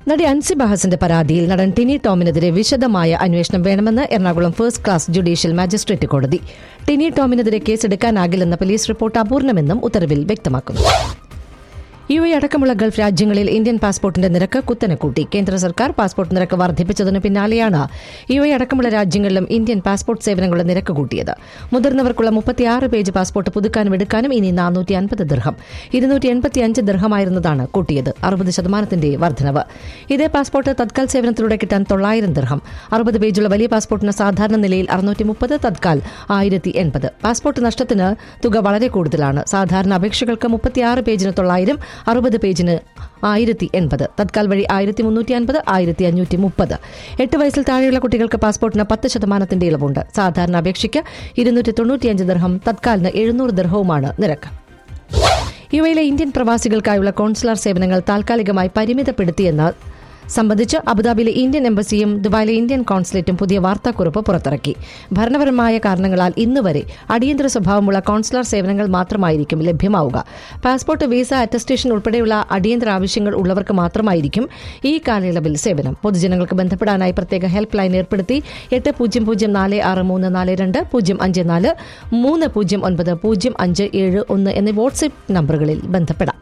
നടി അൻസി ബഹസിന്റെ പരാതിയിൽ നടൻ ടിനി ടോമിനെതിരെ വിശദമായ അന്വേഷണം വേണമെന്ന് Ernakulam first class judicial magistrate കോടതി ടിനി ടോമിനെതിരെ കേസെടുക്കാനാകില്ലെന്ന പോലീസ് റിപ്പോർട്ട് അപൂർണമെന്നും ഉത്തരവിൽ വ്യക്തമാക്കുന്നു യു എ അടക്കമുള്ള ഗൾഫ് രാജ്യങ്ങളിൽ ഇന്ത്യൻ പാസ്പോർട്ടിന്റെ നിരക്ക് കുത്തനെ കൂട്ടി കേന്ദ്ര സർക്കാർ പാസ്പോർട്ട് നിരക്ക് വർദ്ധിപ്പിച്ചതിനു പിന്നാലെയാണ് യു എ അടക്കമുള്ള രാജ്യങ്ങളിലും ഇന്ത്യൻ പാസ്പോർട്ട് സേവനങ്ങളുടെ നിരക്ക് കൂട്ടിയത് മുതിർന്നവർക്കുള്ള മുപ്പത്തിയാറ് പേജ് പാസ്പോർട്ട് പുതുക്കാനും എടുക്കാനും ഇനി നാനൂറ്റി അൻപത് ദർഹം ഇരുന്നൂറ്റി എൺപത്തിയഞ്ച് ദർഹമായിരുന്നതാണ് കൂട്ടിയത് അറുപത് ശതമാനത്തിന്റെ വർധനവ് ഇതേ പാസ്പോർട്ട് തത്കാൽ സേവനത്തിലൂടെ കിട്ടാൻ തൊള്ളായിരം ദർഹം അറുപത് പേജുള്ള വലിയ പാസ്പോർട്ടിന് സാധാരണ നിലയിൽ അറുന്നൂറ്റി മുപ്പത് തത്കാൽ ആയിരത്തി എൺപത് പാസ്പോർട്ട് നഷ്ടത്തിന് തുക വളരെ കൂടുതലാണ് സാധാരണ അപേക്ഷകൾക്ക് മുപ്പത്തിയാറ് പേജിന് തൊള്ളായിരം അറുപത് പേജിന് ആയിരത്തി എൺപത് തത്കാൽ വഴി ആയിരത്തി മുന്നൂറ്റി അൻപത് ആയിരത്തി അഞ്ഞൂറ്റി മുപ്പത് എട്ട് വയസ്സിൽ താഴെയുള്ള കുട്ടികൾക്ക് പാസ്പോർട്ടിന് പത്ത് ശതമാനത്തിന്റെ ഇളവുണ്ട് സാധാരണ അപേക്ഷയ്ക്ക് ഇരുന്നൂറ്റി തൊണ്ണൂറ്റിയഞ്ച് ദർഹം തത്കാലിന് എഴുന്നൂറ് ദർഹവുമാണ് നിരക്ക് യു എയിലെ ഇന്ത്യൻ പ്രവാസികൾക്കായുള്ള കോൺസുലർ സേവനങ്ങൾ താൽക്കാലികമായി പരിമിതപ്പെടുത്തിയെന്ന് സംബന്ധിച്ച് അബുദാബിയിലെ ഇന്ത്യൻ എംബസിയും ദുബായിലെ ഇന്ത്യൻ കോൺസുലേറ്റും പുതിയ വാർത്താക്കുറിപ്പ് പുറത്തിറക്കി ഭരണപരമായ കാരണങ്ങളാൽ ഇന്ന് വരെ അടിയന്തര സ്വഭാവമുള്ള കോൺസുലർ സേവനങ്ങൾ മാത്രമായിരിക്കും ലഭ്യമാവുക പാസ്പോർട്ട് വിസ അറ്റസ്റ്റേഷൻ ഉൾപ്പെടെയുള്ള അടിയന്തര ആവശ്യങ്ങൾ ഉള്ളവർക്ക് മാത്രമായിരിക്കും ഈ കാലയളവിൽ സേവനം പൊതുജനങ്ങൾക്ക് ബന്ധപ്പെടാനായി പ്രത്യേക ഹെൽപ്പ് ലൈൻ ഏർപ്പെടുത്തി എട്ട് പൂജ്യം പൂജ്യം നാല് ആറ് മൂന്ന് നാല് രണ്ട് പൂജ്യം അഞ്ച് നാല് മൂന്ന് പൂജ്യം ഒൻപത് പൂജ്യം അഞ്ച് ഏഴ് ഒന്ന് എന്നീ വാട്സ്ആപ്പ് നമ്പറുകളിൽ ബന്ധപ്പെടാം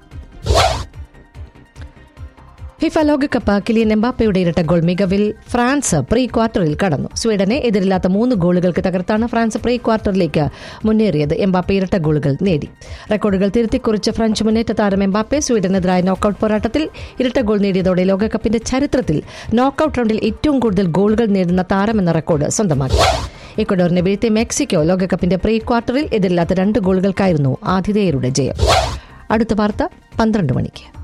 ഫിഫ ലോകകപ്പ് കിലിയൻ എംബാപ്പയുടെ ഇരട്ട ഗോൾ മികവിൽ ഫ്രാൻസ് പ്രീ ക്വാർട്ടറിൽ കടന്നു സ്വീഡനെ എതിരില്ലാത്ത മൂന്ന് ഗോളുകൾക്ക് തകർത്താണ് ഫ്രാൻസ് പ്രീ ക്വാർട്ടറിലേക്ക് മുന്നേറിയത് എംബാപ്പെ ഇരട്ട ഗോളുകൾ നേടി റെക്കോർഡുകൾ തിരുത്തിക്കുറിച്ച ഫ്രഞ്ച് മുന്നേറ്റ താരം എംബാപ്പെ സ്വീഡനെതിരായ നോക്കൌട്ട് പോരാട്ടത്തിൽ ഇരട്ട ഗോൾ നേടിയതോടെ ലോകകപ്പിന്റെ ചരിത്രത്തിൽ നോക്കൌട്ട് റൗണ്ടിൽ ഏറ്റവും കൂടുതൽ ഗോളുകൾ നേടുന്ന താരമെന്ന റെക്കോർഡ് സ്വന്തമാക്കി ഇക്വഡോറിനെ വീഴ്ത്തിയ മെക്സിക്കോ ലോകകപ്പിന്റെ പ്രീ ക്വാർട്ടറിൽ എതിരില്ലാത്ത രണ്ട് ഗോളുകൾക്കായിരുന്നു ആതിഥേയരുടെ ജയം അടുത്ത വാർത്ത പന്ത്രണ്ട് മണിക്ക്